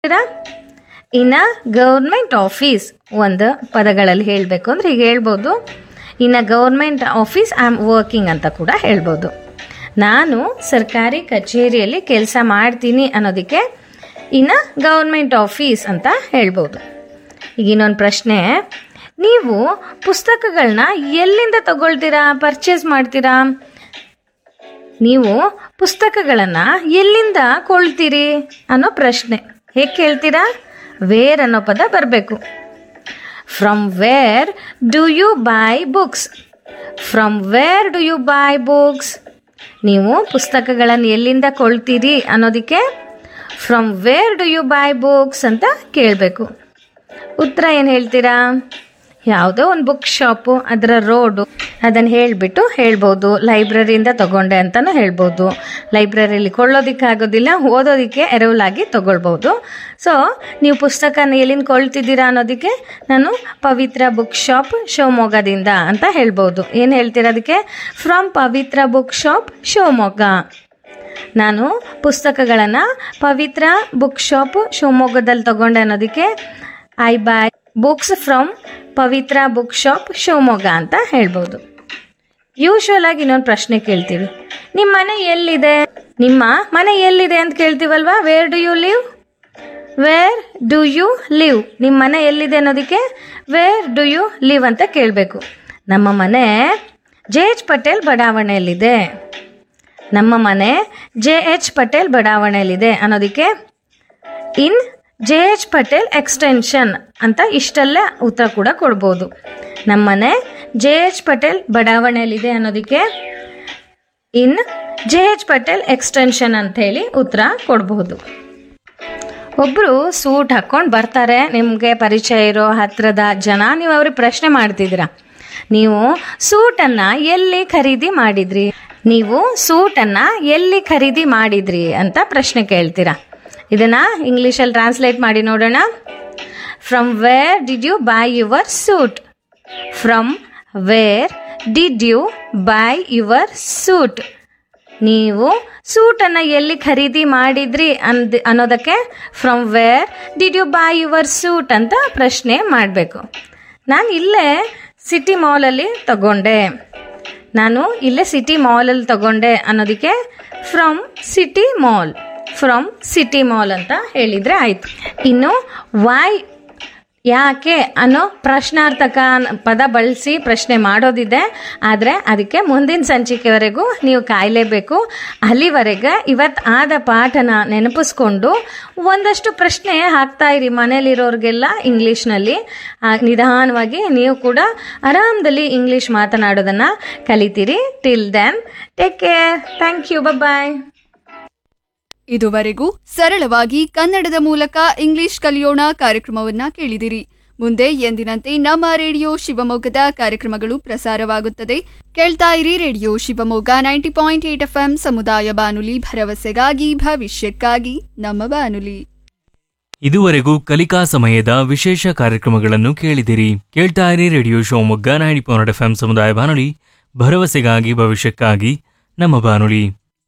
ಇನ್ uh government office ಒಂದು ಪದಗಳಲ್ಲಿ ಹೇಳಬೇಕು ಅಂದ್ರೆ ಈಗ ಹೇಳ್ಬೋದು in uh government office I am working ಅಂತ ಕೂಡ ಹೇಳ್ಬೋದು ನಾನು ಸರ್ಕಾರಿ ಕಚೇರಿಯಲ್ಲಿ ಕೆಲಸ ಮಾಡ್ತೀನಿ ಅನ್ನೋದಕ್ಕೆ ಇನ್ ಅ ಗೌರ್ಮೆಂಟ್ ಆಫೀಸ್ ಅಂತ ಹೇಳ್ಬೋದು ಈಗ ಇನ್ನೊಂದು ಪ್ರಶ್ನೆ ನೀವು ಪುಸ್ತಕಗಳನ್ನ ಎಲ್ಲಿಂದ ತಗೊಳ್ತೀರಾ ಪರ್ಚೇಸ್ ಮಾಡ್ತೀರಾ ನೀವು ಪುಸ್ತಕಗಳನ್ನು ಎಲ್ಲಿಂದ ಕೊಳ್ತೀರಿ ಅನ್ನೋ ಪ್ರಶ್ನೆ ಹೇಗೆ ಕೇಳ್ತೀರಾ ವೇರ್ ಅನ್ನೋ ಪದ ಬರಬೇಕು from where do you buy books from where do you buy books ನೀವು ಪುಸ್ತಕಗಳನ್ನು ಎಲ್ಲಿಂದ ಕೊಳ್ತೀರಿ ಅನ್ನೋದಕ್ಕೆ from where do you buy books ಅಂತ ಕೇಳಬೇಕು ಉತ್ತರ ಏನು ಹೇಳ್ತೀರಾ ಯಾವುದೋ ಒಂದು ಬುಕ್ ಶಾಪು ಅದರ ರೋಡು ಅದನ್ನು ಹೇಳಿಬಿಟ್ಟು ಹೇಳ್ಬೋದು ಲೈಬ್ರರಿಯಿಂದ ತಗೊಂಡೆ ಅಂತಲೂ ಹೇಳ್ಬೋದು ಲೈಬ್ರರಿಯಲ್ಲಿ ಕೊಳ್ಳೋದಕ್ಕಾಗೋದಿಲ್ಲ ಓದೋದಕ್ಕೆ ಎರವಲಾಗಿ ತಗೊಳ್ಬೋದು ಸೊ ನೀವು ಪುಸ್ತಕನ ಎಲ್ಲಿಂದ ಕೊಳ್ತಿದ್ದೀರಾ ಅನ್ನೋದಕ್ಕೆ ನಾನು ಪವಿತ್ರ ಬುಕ್ ಶಾಪ್ ಶಿವಮೊಗ್ಗದಿಂದ ಅಂತ ಹೇಳ್ಬೋದು ಏನು ಹೇಳ್ತೀರಾ ಅದಕ್ಕೆ from Pavitra book shop Shivamogga ನಾನು ಪುಸ್ತಕಗಳನ್ನು ಪವಿತ್ರ ಬುಕ್ ಶಾಪ್ ಶಿವಮೊಗ್ಗದಲ್ಲಿ ತಗೊಂಡೆ ಅನ್ನೋದಕ್ಕೆ I buy books from Pavitra book shop Shivamogga ಅಂತ ಹೇಳ್ಬೋದು ಯೂಶ್ವಲ್ ಆಗಿ ಇನ್ನೊಂದು ಪ್ರಶ್ನೆ ಕೇಳ್ತೀವಿ ನಿಮ್ಮ ಮನೆ ಎಲ್ಲಿದೆ ನಿಮ್ಮ ಮನೆ ಎಲ್ಲಿದೆ ಅಂತ ಕೇಳ್ತೀವಲ್ವಾ where do you live where do you live ನಿಮ್ಮ ಮನೆ ಎಲ್ಲಿದೆ ಅನ್ನೋದಕ್ಕೆ ವೇರ್ ಡು ಯು ಲಿವ್ ಅಂತ ಕೇಳಬೇಕು ನಮ್ಮ ಮನೆ ಜೆ ಎಚ್ ಪಟೇಲ್ ಬಡಾವಣೆಯಲ್ಲಿದೆ ನಮ್ಮ ಮನೆ ಜೆ ಎಚ್ ಪಟೇಲ್ ಬಡಾವಣೆಯಲ್ಲಿದೆ ಅನ್ನೋದಕ್ಕೆ in J H Patel extension ಅಂತ ಇಷ್ಟಲ್ಲೇ ಉತ್ತರ ಕೂಡ ಕೊಡ್ಬೋದು ನಮ್ಮನೆ ಜೆ ಎಚ್ ಪಟೇಲ್ ಬಡಾವಣೆಯಲ್ಲಿದೆ ಅನ್ನೋದಕ್ಕೆ in J H Patel extension ಅಂತ ಹೇಳಿ ಉತ್ತರ ಕೊಡಬಹುದು ಒಬ್ಬರು ಸೂಟ್ ಹಾಕ್ಕೊಂಡು ಬರ್ತಾರೆ ನಿಮಗೆ ಪರಿಚಯ ಇರೋ ಹತ್ರದ ಜನ ನೀವು ಅವ್ರಿಗೆ ಪ್ರಶ್ನೆ ಮಾಡ್ತಿದ್ದೀರಾ ನೀವು ಸೂಟನ್ನು ಎಲ್ಲಿ ಖರೀದಿ ಮಾಡಿದ್ರಿ ನೀವು ಸೂಟನ್ನು ಎಲ್ಲಿ ಖರೀದಿ ಮಾಡಿದ್ರಿ ಅಂತ ಪ್ರಶ್ನೆ ಕೇಳ್ತೀರಾ ಇದನ್ನ ಇಂಗ್ಲೀಷಲ್ಲಿ ಟ್ರಾನ್ಸ್ಲೇಟ್ ಮಾಡಿ ನೋಡೋಣ from where did you buy your suit from where did you buy your suit ನೀವು ಸೂಟನ್ನು ಎಲ್ಲಿ ಖರೀದಿ ಮಾಡಿದ್ರಿ ಅಂದ್ ಅನ್ನೋದಕ್ಕೆ from where did you buy your suit ಅಂತ ಪ್ರಶ್ನೆ ಮಾಡಬೇಕು ನಾನು ಇಲ್ಲೇ ಸಿಟಿ ಮಾಲಲ್ಲಿ ತಗೊಂಡೆ ನಾನು ಇಲ್ಲೇ ಸಿಟಿ ಮಾಲಲ್ಲಿ ತಗೊಂಡೆ ಅನ್ನೋದಕ್ಕೆ from city mall from city mall ಅಂತ ಹೇಳಿದರೆ ಆಯಿತು ಇನ್ನು ವೈ ಯಾಕೆ ಅನ್ನೋ ಪ್ರಶ್ನಾರ್ಥಕ ಅನ್- ಪದ ಬಳಸಿ ಪ್ರಶ್ನೆ ಮಾಡೋದಿದೆ ಆದರೆ ಅದಕ್ಕೆ ಮುಂದಿನ ಸಂಚಿಕೆವರೆಗೂ ನೀವು ಕಾಯಲೇಬೇಕು ಅಲ್ಲಿವರೆಗೆ ಇವತ್ತು ಆದ ಪಾಠನ ನೆನಪಿಸ್ಕೊಂಡು ಒಂದಷ್ಟು ಪ್ರಶ್ನೆ ಹಾಕ್ತಾ ಇರಿ ಮನೇಲಿರೋರಿಗೆಲ್ಲ ಇಂಗ್ಲೀಷ್ನಲ್ಲಿ ಆ, ನಿಧಾನವಾಗಿ ನೀವು ಕೂಡ ಆರಾಮದಲ್ಲಿ ಇಂಗ್ಲೀಷ್ ಮಾತನಾಡೋದನ್ನು ಕಲಿತೀರಿ till then take care thank you bye ಇದುವರೆಗೂ ಸರಳವಾಗಿ ಕನ್ನಡದ ಮೂಲಕ ಇಂಗ್ಲಿಷ್ ಕಲಿಯೋಣ ಕಾರ್ಯಕ್ರಮವನ್ನ ಕೇಳಿದಿರಿ ಮುಂದೆ ಎಂದಿನಂತೆ ನಮ್ಮ ರೇಡಿಯೋ ಶಿವಮೊಗ್ಗದ ಕಾರ್ಯಕ್ರಮಗಳು ಪ್ರಸಾರವಾಗುತ್ತದೆ ಕೇಳ್ತಾ ಇರಿ radio Shivamogga ninety point eight F ಸಮುದಾಯ ಬಾನುಲಿ ಭರವಸೆಗಾಗಿ ಭವಿಷ್ಯಕ್ಕಾಗಿ ನಮ್ಮ ಬಾನುಲಿ ಇದುವರೆಗೂ ಕಲಿಕಾ ಸಮಯದ ವಿಶೇಷ ಕಾರ್ಯಕ್ರಮಗಳನ್ನು ಕೇಳಿದಿರಿ ಕೇಳ್ತಾ ಇರಿ radio Shivamogga ninety point F ಸಮುದಾಯ ಬಾನುಲಿ ಭರವಸೆಗಾಗಿ ಭವಿಷ್ಯಕ್ಕಾಗಿ ನಮ್ಮ ಬಾನುಲಿ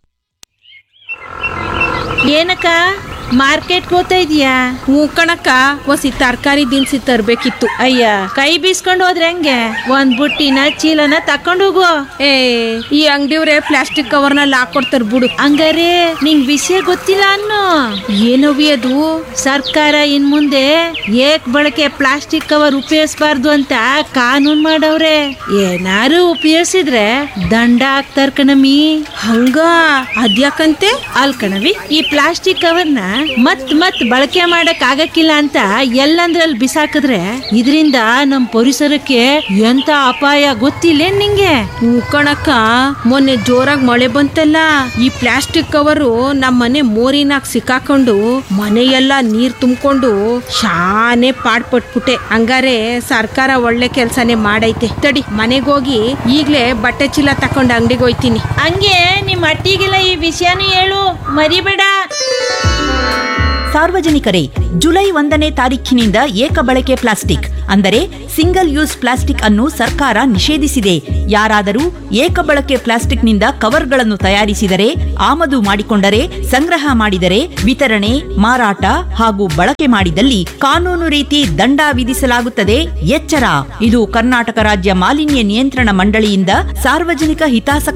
ಏನಕ್ಕ ಮಾರ್ಕೆಟ್ಗೆ ಹೋಗ್ತಾ ಇದೀಯಾ ಹ್ಞೂ ಕಣಕ್ಕ ಒಸಿ ತರಕಾರಿ ದಿನಸಿ ತರ್ಬೇಕಿತ್ತು ಅಯ್ಯ ಕೈ ಬೀಸ್ಕೊಂಡು ಹೋದ್ರೆ ಹೆಂಗೆ ಒಂದ್ ಬುಟ್ಟಿನ ಚೀಲನ ತಕೊಂಡು ಹೋಗು ಏ ಈ ಅಂಗಡಿಯವ್ರೆ ಪ್ಲಾಸ್ಟಿಕ್ ಕವರ್ನಲ್ಲಿ ಹಾಕೊಡ್ತಾರ ಬಿಡು ಹಂಗಾರೆ ನಿಂಗ್ ವಿಷಯ ಗೊತ್ತಿಲ್ಲ ಅನ್ನು ಏನವಿ ಅದು ಸರ್ಕಾರ ಇನ್ ಮುಂದೆ ಏಕ್ ಬಳಕೆ ಪ್ಲಾಸ್ಟಿಕ್ ಕವರ್ ಉಪಯೋಗಿಸಬಾರ್ದು ಅಂತ ಕಾನೂನ್ ಮಾಡವ್ರೆ ಏನಾರು ಉಪಯೋಗಿಸಿದ್ರೆ ದಂಡ ಹಾಕ್ತಾರ ಕಣಮಿ ಹಂಗ ಅದ್ಯಾಕಂತೆ ಅಲ್ ಕಣವಿ ಈ ಪ್ಲಾಸ್ಟಿಕ್ ಕವರ್ನ ಮತ್ ಮತ್ ಬಳಕೆ ಮಾಡಕ್ ಆಗಕ್ಕಿಲ್ಲ ಅಂತ ಎಲ್ಲಂದ್ರಲ್ಲಿ ಬಿಸಾಕಿದ್ರೆ ಇದರಿಂದ ನಮ್ ಪರಿಸರಕ್ಕೆ ಎಂತ ಅಪಾಯ ಗೊತ್ತಿಲ್ಲ ನಿಂಗೆ ಹ್ಞೂ ಕಣಕ್ಕ ಮೊನ್ನೆ ಜೋರಾಗಿ ಮಳೆ ಬಂತಲ್ಲ ಈ ಪ್ಲಾಸ್ಟಿಕ್ ಕವರು ನಮ್ಮ ಮನೆ ಮೋರಿನಾಗ ಸಿಕ್ಕಾಕೊಂಡು ಮನೆಯೆಲ್ಲ ನೀರ್ ತುಂಬಿಕೊಂಡು ಶಾನೆ ಪಾಡ್ಪಟ್ಬಿಟ್ಟೆ ಹಂಗಾರೆ ಸರ್ಕಾರ ಒಳ್ಳೆ ಕೆಲ್ಸನೇ ಮಾಡೈತೆ ತಡಿ ಮನೆಗೋಗಿ ಈಗ್ಲೇ ಬಟ್ಟೆ ಚೀಲ ತಕೊಂಡು ಅಂಗಡಿಗೆ ಹೋಯ್ತೀನಿ ಹಂಗೆ ನಿಮ್ ಅಟ್ಟಿಗೆಲ್ಲ ಈ ವಿಷಯನೂ ಹೇಳು ಮರಿಬೇಡ ಸಾರ್ವಜನಿಕರೇ ಜುಲೈ ಒಂದನೇ ತಾರೀಖಿನಿಂದ ಏಕ ಬಳಕೆ ಪ್ಲಾಸ್ಟಿಕ್ ಅಂದರೆ ಸಿಂಗಲ್ ಯೂಸ್ ಪ್ಲಾಸ್ಟಿಕ್ ಅನ್ನು ಸರ್ಕಾರ ನಿಷೇಧಿಸಿದೆ ಯಾರಾದರೂ ಏಕ ಬಳಕೆ ಪ್ಲಾಸ್ಟಿಕ್ನಿಂದ ಕವರ್ಗಳನ್ನು ತಯಾರಿಸಿದರೆ ಆಮದು ಮಾಡಿಕೊಂಡರೆ ಸಂಗ್ರಹ ಮಾಡಿದರೆ ವಿತರಣೆ ಮಾರಾಟ ಹಾಗೂ ಬಳಕೆ ಮಾಡಿದಲ್ಲಿ ಕಾನೂನು ರೀತಿ ದಂಡ ವಿಧಿಸಲಾಗುತ್ತದೆ ಎಚ್ಚರ ಇದು ಕರ್ನಾಟಕ ರಾಜ್ಯ ಮಾಲಿನ್ಯ ನಿಯಂತ್ರಣ ಮಂಡಳಿಯಿಂದ ಸಾರ್ವಜನಿಕ ಹಿತಾಸಕ್ತಿ